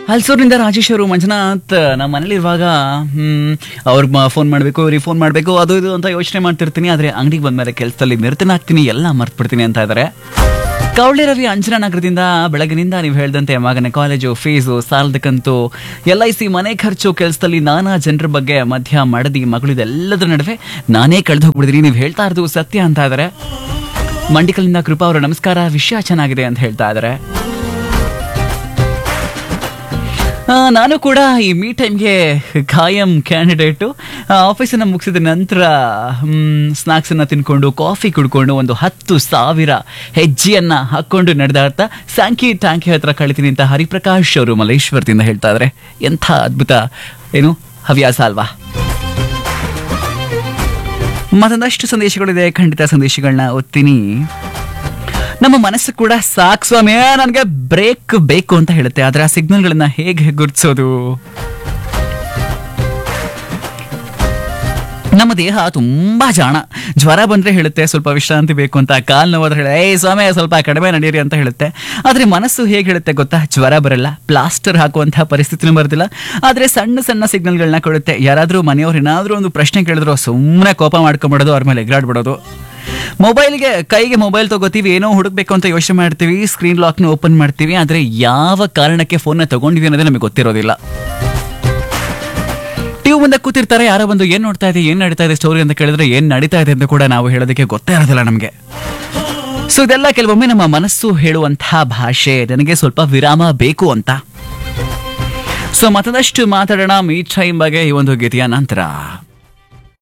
ಹಲ್ಸೂರಿನಿಂದ ರಾಜೇಶ್ ಅವರು ಮಂಜುನಾಥ್ ನಮ್ಮ ಮನೇಲಿರುವಾಗ ಹ್ಮ್ ಅವ್ರಿಗೆ ಫೋನ್ ಮಾಡಬೇಕು ಇವ್ರಿಗೆ ಫೋನ್ ಮಾಡಬೇಕು ಅದು ಇದು ಅಂತ ಯೋಚನೆ ಮಾಡ್ತಿರ್ತೀನಿ ಆದರೆ ಅಂಗಡಿಗೆ ಬಂದಮೇಲೆ ಕೆಲಸದಲ್ಲಿ ನಿರತನಾಗ್ತೀನಿ ಎಲ್ಲ ಮರ್ತ್ಬಿಡ್ತೀನಿ ಅಂತ ಇದ್ದಾರೆ ಕವಳೆ ರವಿ ಅಂಜನಾ ನಗರದಿಂದ ಬೆಳಗಿನಿಂದ ನೀವು ಹೇಳ್ದಂತೆ ಮಗನ ಕಾಲೇಜು ಫೀಸು ಸಾಲದ ಕಂತು ಎಲ್ ಐ ಸಿ ಮನೆ ಖರ್ಚು ಕೆಲಸದಲ್ಲಿ ನಾನಾ ಜನರ ಬಗ್ಗೆ ಮಧ್ಯ ಮಡದಿ ಮಗಳು ಇದೆಲ್ಲದರ ನಡುವೆ ನಾನೇ ಕಳೆದು ಹೋಗ್ಬಿಡಿದೀನಿ ನೀವು ಹೇಳ್ತಾ ಇರೋದು ಸತ್ಯ ಅಂತ ಇದ್ದಾರೆ ಮಂಡಿಕಲಿಂದ ಕೃಪಾ ಅವರು ನಮಸ್ಕಾರ ವಿಷಯ ಚೆನ್ನಾಗಿದೆ ಅಂತ ಹೇಳ್ತಾ ಇದ್ದಾರೆ ಆ, ನಾನು ಕೂಡ ಈ ಮೀ ಟೈಮ್ಗೆ ಖಾಯಂ ಕ್ಯಾಂಡಿಡೇಟು ಆಫೀಸನ್ನು ಮುಗಿಸಿದ ನಂತರ ಸ್ನಾಕ್ಸನ್ನು ತಿನ್ಕೊಂಡು ಕಾಫಿ ಕುಡ್ಕೊಂಡು ಒಂದು ಹತ್ತು ಸಾವಿರ ಹೆಜ್ಜೆಯನ್ನು ಹಾಕ್ಕೊಂಡು ನಡೆದಾಡ್ತಾ ಸ್ಯಾಂಕಿ ಟ್ಯಾಂಕಿ ಹತ್ರ ಕಳಿತೀನಿ ಅಂತ ಹರಿಪ್ರಕಾಶ್ ಅವರು ಮಲೇಶ್ವರದಿಂದ ಹೇಳ್ತಾ ಇದ್ದಾರೆ ಎಂಥ ಅದ್ಭುತ ಏನು ಹವ್ಯಾಸ ಅಲ್ವಾ ಮತ್ತೊಂದಷ್ಟು ಸಂದೇಶಗಳಿದೆ ಖಂಡಿತ ಸಂದೇಶಗಳನ್ನ ಓದ್ತೀನಿ ನಮ್ಮ ಮನಸ್ಸು ಕೂಡ ಸಾಕ್ ಸ್ವಾಮಿ ನನಗೆ ಬ್ರೇಕ್ ಬೇಕು ಅಂತ ಹೇಳುತ್ತೆ ಆದ್ರೆ ಆ ಸಿಗ್ನಲ್ಗಳನ್ನ ಹೇಗೆ ಗುರುತಿಸೋದು ನಮ್ಮ ದೇಹ ತುಂಬಾ ಜಾಣ ಜ್ವರ ಬಂದ್ರೆ ಹೇಳುತ್ತೆ ಸ್ವಲ್ಪ ವಿಶ್ರಾಂತಿ ಬೇಕು ಅಂತ ಕಾಲ್ ನೋವಾದ್ರೆ ಹೇಳ ಏ ಸ್ವಾಮಿ ಸ್ವಲ್ಪ ಕಡಿಮೆ ನಡೀರಿ ಅಂತ ಹೇಳುತ್ತೆ ಆದ್ರೆ ಮನಸ್ಸು ಹೇಗೆ ಹೇಳುತ್ತೆ ಗೊತ್ತಾ ಜ್ವರ ಬರಲ್ಲ ಪ್ಲಾಸ್ಟರ್ ಹಾಕುವಂತಹ ಪರಿಸ್ಥಿತಿನೂ ಬರೋದಿಲ್ಲ ಆದ್ರೆ ಸಣ್ಣ ಸಣ್ಣ ಸಿಗ್ನಲ್ಗಳನ್ನ ಕೊಡುತ್ತೆ ಯಾರಾದ್ರೂ ಮನೆಯವ್ರು ಏನಾದ್ರೂ ಒಂದು ಪ್ರಶ್ನೆ ಕೇಳಿದ್ರು ಸುಮ್ಮನೆ ಕೋಪ ಮಾಡ್ಕೊಂಬಿಡೋದು ಅವ್ರ ಮೇಲೆ ಎಗರಾಡ್ಬಿಡೋದು ಮೊಬೈಲ್ಗೆ ಕೈಗೆ ಮೊಬೈಲ್ ತಗೋತೀವಿ ಏನೋ ಹುಡುಕ್ಬೇಕು ಅಂತ ಯೋಚನೆ ಮಾಡ್ತೀವಿ ಸ್ಕ್ರೀನ್ ಲಾಕ್ನ ಓಪನ್ ಮಾಡ್ತೀವಿ ಆದ್ರೆ ಯಾವ ಕಾರಣಕ್ಕೆ ಫೋನ್ನ ತಗೊಂಡಿವಿ ಅನ್ನೋದೇ ನಮಗೆ ಗೊತ್ತಿರೋದಿಲ್ಲ ಟಿವಿ ಮುಂದೆ ಕೂತಿರ್ತಾರೆ ಯಾರೋ ಬಂದು ಏನ್ ನೋಡ್ತಾ ಇದೆ ಏನ್ ನಡೀತಾ ಇದೆ ಸ್ಟೋರಿ ಅಂತ ಕೇಳಿದ್ರೆ ಏನ್ ನಡೀತಾ ಇದೆ ಅಂತ ಕೂಡ ನಾವು ಹೇಳೋದಕ್ಕೆ ಗೊತ್ತೇ ಇರೋದಿಲ್ಲ ನಮಗೆ ಸೊ ಇದೆಲ್ಲ ಕೆಲವೊಮ್ಮೆ ನಮ್ಮ ಮನಸ್ಸು ಹೇಳುವಂತಹ ಭಾಷೆ ನನಗೆ ಸ್ವಲ್ಪ ವಿರಾಮ ಬೇಕು ಅಂತ ಸೊ ಮತ್ತದಷ್ಟು ಮಾತಾಡೋಣ ಮೀಟ್ ಟೈಮ್ ಬಗ್ಗೆ ಈ ಒಂದು ಗೀತೆಯ ನಂತರ